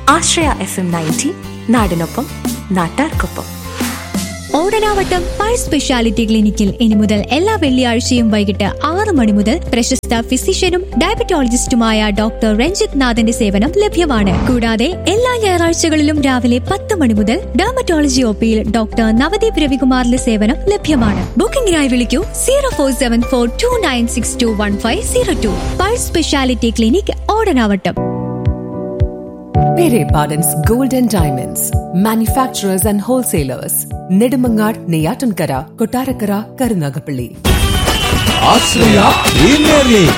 ആശ്രയ F M ninety നാടിനൊപ്പം നാട്ടാർക്കൊപ്പം Odanavattam pi speciality ക്ലിനിക്കിൽ ഇനി മുതൽ എല്ലാ വെള്ളിയാഴ്ചയും വൈകിട്ട് ആറ് മണി മുതൽ പ്രശസ്ത ഫിസിഷ്യനും ഡയബറ്റോളജിസ്റ്റുമായ ഡോക്ടർ രഞ്ജിത് നാഥന്റെ സേവനം ലഭ്യമാണ് കൂടാതെ എല്ലാ ഞായറാഴ്ചകളിലും രാവിലെ പത്ത് മണി മുതൽ ഡെർമറ്റോളജി ഒപിയിൽ ഡോക്ടർ നവദീപ് രവികുമാറിന്റെ സേവനം ലഭ്യമാണ് ബുക്കിംഗിനായി വിളിക്കൂ zero four seven four two nine six two one five zero two Pai speciality clinic Odanavattom Pere Pardon's Golden Diamonds, manufacturers and wholesalers, Nedumangad, Neyatankara, Kotarakara, Karunagapalli. Ashraya premier league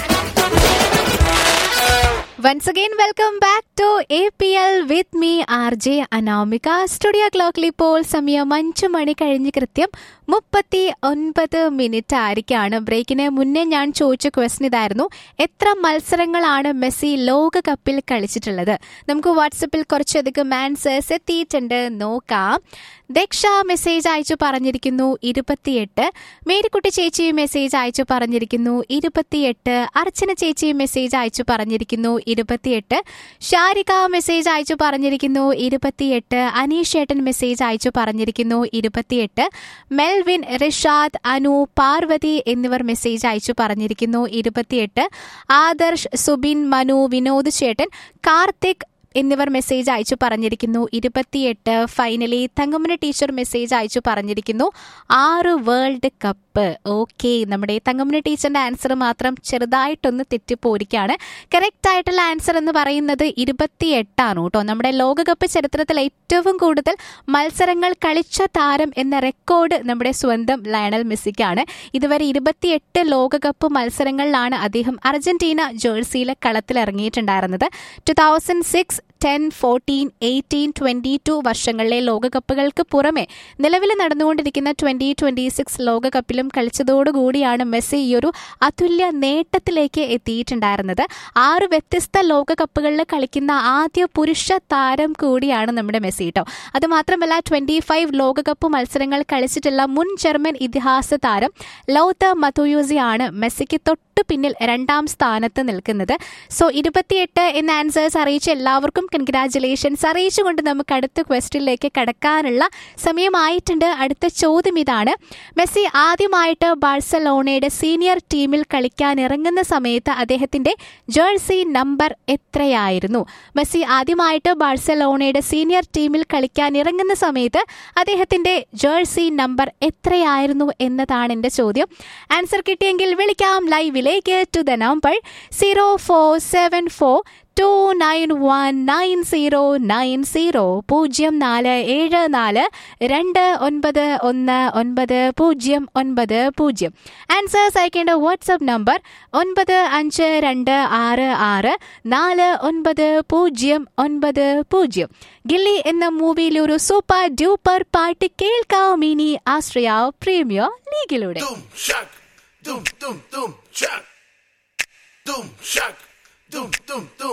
Once again, welcome back to APL with me, RJ Anamika studio ക്ലോക്കിൽ ഇപ്പോൾ സമയം അഞ്ചു മണി കഴിഞ്ഞ് കൃത്യം മുപ്പത്തി ഒൻപത് minute ആയിരിക്കാണ് ബ്രേക്കിന് മുന്നേ ഞാൻ ചോദിച്ച ക്വസ്റ്റൻ ഇതായിരുന്നു എത്ര മത്സരങ്ങളാണ് മെസ്സി ലോകകപ്പിൽ കളിച്ചിട്ടുള്ളത് നമുക്ക് വാട്സപ്പിൽ കുറച്ചധികം ആൻസേഴ്സ് എത്തിയിട്ടുണ്ട് നോക്കാം ദക്ഷ മെസ്സേജ് അയച്ചു പറഞ്ഞിരിക്കുന്നു ഇരുപത്തിയെട്ട് മേരിക്കുട്ടി ചേച്ചി മെസ്സേജ് അയച്ചു പറഞ്ഞിരിക്കുന്നു ഇരുപത്തിയെട്ട് അർച്ചന ചേച്ചി മെസ്സേജ് അയച്ചു പറഞ്ഞിരിക്കുന്നു ഇരുപത്തിയെട്ട് ഷാരിക മെസ്സേജ് അയച്ചു പറഞ്ഞിരിക്കുന്നു ഇരുപത്തിയെട്ട് അനീഷ് ഏട്ടൻ മെസ്സേജ് അയച്ചു പറഞ്ഞിരിക്കുന്നു ഇരുപത്തിയെട്ട് മെൽവിൻ റിഷാദ് അനു പാർവതി എന്നിവർ മെസ്സേജ് അയച്ചു പറഞ്ഞിരിക്കുന്നു ഇരുപത്തിയെട്ട് ആദർശ് സുബിൻ മനു വിനോദ് ചേട്ടൻ കാർത്തിക് എന്നിവർ മെസ്സേജ് അയച്ചു പറഞ്ഞിരിക്കുന്നു ഇരുപത്തിയെട്ട് ഫൈനലി തങ്കമ്മന ടീച്ചർ മെസ്സേജ് അയച്ചു പറഞ്ഞിരിക്കുന്നു ആറ് വേൾഡ് കപ്പ് ഓക്കെ നമ്മുടെ തങ്കമ്മന ടീച്ചറിന്റെ ആൻസർ മാത്രം ചെറുതായിട്ടൊന്ന് തെറ്റിപ്പോയിരിക്കുകയാണ് കറക്റ്റ് ആയിട്ടുള്ള ആൻസർ എന്ന് പറയുന്നത് ഇരുപത്തിയെട്ടാണ് കേട്ടോ നമ്മുടെ ലോകകപ്പ് ചരിത്രത്തിൽ ഏറ്റവും കൂടുതൽ മത്സരങ്ങൾ കളിച്ച താരം എന്ന റെക്കോർഡ് നമ്മുടെ സ്വന്തം ലയണൽ മെസ്സിക്കാണ് ഇതുവരെ ഇരുപത്തിയെട്ട് ലോകകപ്പ് മത്സരങ്ങളിലാണ് അദ്ദേഹം അർജന്റീന ജേഴ്സിയിലെ കളത്തിലിറങ്ങിയിട്ടുണ്ടായിരുന്നത് two thousand six ten fourteen eighteen twenty two വർഷങ്ങളിലെ ലോകകപ്പുകൾക്ക് പുറമെ നിലവിൽ നടന്നുകൊണ്ടിരിക്കുന്ന ട്വന്റി ട്വന്റി സിക്സ് ലോകകപ്പിലും കളിച്ചതോടുകൂടിയാണ് മെസ്സി ഈ ഒരു അതുല്യ നേട്ടത്തിലേക്ക് എത്തിയിട്ടുണ്ടായിരുന്നത് ആറ് വ്യത്യസ്ത ലോകകപ്പുകളിൽ കളിക്കുന്ന ആദ്യ പുരുഷ താരം കൂടിയാണ് നമ്മുടെ മെസ്സി കേട്ടോ അതുമാത്രമല്ല ട്വന്റി ഫൈവ് ലോകകപ്പ് മത്സരങ്ങൾ കളിച്ചിട്ടുള്ള മുൻ ജർമ്മൻ ഇതിഹാസ താരം ലൗത മതുയൂസി ആണ് മെസ്സിക്ക് തൊട്ടു പിന്നിൽ രണ്ടാം സ്ഥാനത്ത് നിൽക്കുന്നത് സോ ഇരുപത്തിയെട്ട് എന്ന ആൻസേഴ്സ് അറിയിച്ച എല്ലാവർക്കും കൺഗ്രാറ്റുലേഷൻസ് അറിയിച്ചുകൊണ്ട് നമുക്ക് അടുത്ത ക്വസ്റ്റിനിലേക്ക് കടക്കാനുള്ള സമയമായിട്ടുണ്ട് അടുത്ത ചോദ്യം ഇതാണ് മെസ്സി ആദ്യമായിട്ട് ബാഴ്സലോണയുടെ സീനിയർ ടീമിൽ കളിക്കാൻ ഇറങ്ങുന്ന സമയത്ത് അദ്ദേഹത്തിന്റെ ജേഴ്സി നമ്പർ എത്രയായിരുന്നു മെസ്സി ആദ്യമായിട്ട് ബാഴ്സലോണയുടെ സീനിയർ ടീമിൽ കളിക്കാൻ ഇറങ്ങുന്ന സമയത്ത് അദ്ദേഹത്തിന്റെ ജേഴ്സി നമ്പർ എത്രയായിരുന്നു എന്നതാണ് എൻ്റെ ചോദ്യം ആൻസർ കിട്ടിയെങ്കിൽ വിളിക്കാം ലൈവിലേക്ക് to the number zero four seven four two nine one nine zero nine zero പൂജ്യം നാല് ഏഴ് നാല് രണ്ട് ഒൻപത് ഒന്ന് ഒൻപത് പൂജ്യം ഒൻപത് പൂജ്യം ആൻസേഴ്സ് അയക്കേണ്ട വാട്സപ്പ് നമ്പർ ഒൻപത് അഞ്ച് രണ്ട് ആറ് ആറ് നാല് ഒൻപത് പൂജ്യം ഒൻപത് പൂജ്യം ഗില്ലി എന്ന മൂവിയിലെ ഒരു സൂപ്പർ ഡ്യൂപ്പർ പാട്ട് കേൾക്കാം ഇനി ആശ്രയ പ്രീമിയർ ലീഗിലൂടെ Doom shock, doom doom doom shock, doom shock, doom doom doom.